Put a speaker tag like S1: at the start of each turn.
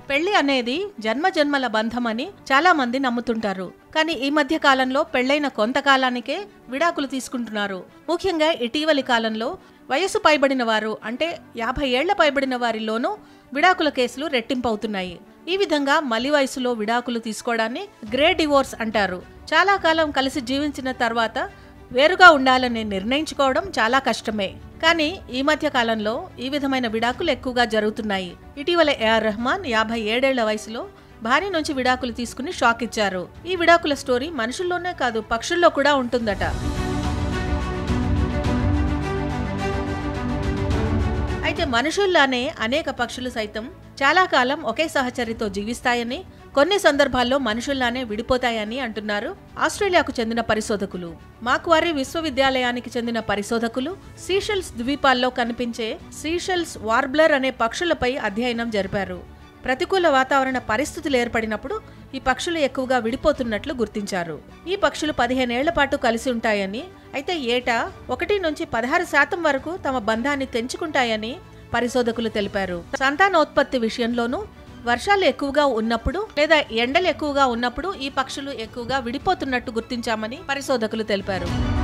S1: పెళ్లి అనేది జన్మ జన్మల బంధమని చాలా మంది నమ్ముతుంటారు కానీ ఈ మధ్య కాలంలో పెళ్లైన కొంతకాలానికే విడాకులు తీసుకుంటున్నారు ముఖ్యంగా ఇటీవలి కాలంలో వయసు పైబడిన వారు అంటే యాభై ఏళ్ల పైబడిన వారిలోనూ విడాకుల కేసులు రెట్టింపవుతున్నాయి ఈ విధంగా మలి వయసులో విడాకులు తీసుకోవడాన్ని గ్రే డివోర్స్ అంటారు చాలా కాలం కలిసి జీవించిన తర్వాత వేరుగా ఉండాలని నిర్ణయించుకోవడం చాలా కష్టమే కానీ ఈ మధ్య కాలంలో ఈ విధమైన విడాకులు ఎక్కువగా జరుగుతున్నాయి ఇటీవల ఏఆర్ రెహమాన్ యాభై ఏడేళ్ల వయసులో భార్య నుంచి విడాకులు తీసుకుని షాక్ ఇచ్చారు ఈ విడాకుల స్టోరీ మనుషుల్లోనే కాదు పక్షుల్లో కూడా ఉంటుందట అయితే మనుషుల్లానే అనేక పక్షులు సైతం చాలా కాలం ఒకే సహచరితో జీవిస్తాయని కొన్ని సందర్భాల్లో మనుషుల్లానే విడిపోతాయని అంటున్నారు ఆస్ట్రేలియాకు చెందిన పరిశోధకులు మాక్వారీ విశ్వవిద్యాలయానికి చెందిన పరిశోధకులు సీషెల్స్ ద్వీపాల్లో కనిపించే సీషెల్స్ వార్బ్లర్ అనే పక్షులపై అధ్యయనం జరిపారు ప్రతికూల వాతావరణ పరిస్థితులు ఏర్పడినప్పుడు ఈ పక్షులు ఎక్కువగా విడిపోతున్నట్లు గుర్తించారు ఈ పక్షులు పదిహేనేళ్ల పాటు కలిసి ఉంటాయని అయితే ఏటా ఒకటి నుంచి పదహారు శాతం వరకు తమ బంధాన్ని తెంచుకుంటాయని పరిశోధకులు తెలిపారు సంతానోత్పత్తి విషయంలోనూ వర్షాలు ఎక్కువగా ఉన్నప్పుడు లేదా ఎండలు ఎక్కువగా ఉన్నప్పుడు ఈ పక్షులు ఎక్కువగా విడిపోతున్నట్టు గుర్తించామని పరిశోధకులు తెలిపారు